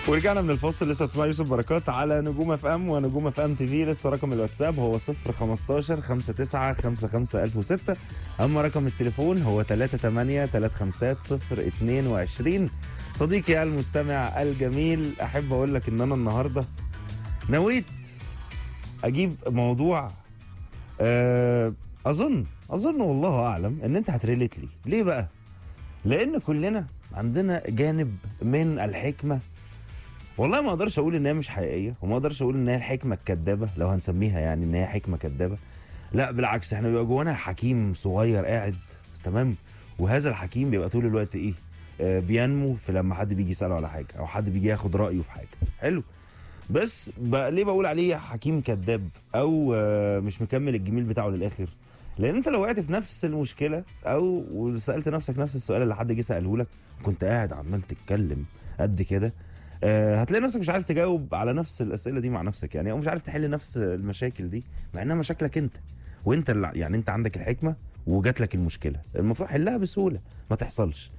ورجعنا من الفاصل لسه تسمع يوسف بركات على نجوم اف ام ونجوم اف ام تي في لسه رقم الواتساب هو 015 59 55 1006 اما رقم التليفون هو 38 35 022 صديقي يا المستمع الجميل احب اقول لك ان انا النهارده نويت اجيب موضوع آه، اظن اظن والله اعلم ان انت هتريليت لي ليه بقى لان كلنا عندنا جانب من الحكمه والله ما اقدرش اقول ان هي مش حقيقيه وما اقدرش اقول ان هي الحكمه الكدابه لو هنسميها يعني ان هي حكمه كدابه لا بالعكس احنا بيبقى جوانا حكيم صغير قاعد تمام وهذا الحكيم بيبقى طول الوقت ايه آه بينمو في لما حد بيجي يساله على حاجه او حد بيجي ياخد رايه في حاجه حلو بس بقى ليه بقول عليه حكيم كذاب او آه مش مكمل الجميل بتاعه للاخر لان انت لو وقعت في نفس المشكله او وسالت نفسك نفس السؤال اللي حد جه ساله لك كنت قاعد عمال تتكلم قد كده آه هتلاقي نفسك مش عارف تجاوب على نفس الاسئله دي مع نفسك يعني او مش عارف تحل نفس المشاكل دي مع انها مشاكلك انت وانت اللي يعني انت عندك الحكمه وجات لك المشكله المفروض حلها بسهوله ما تحصلش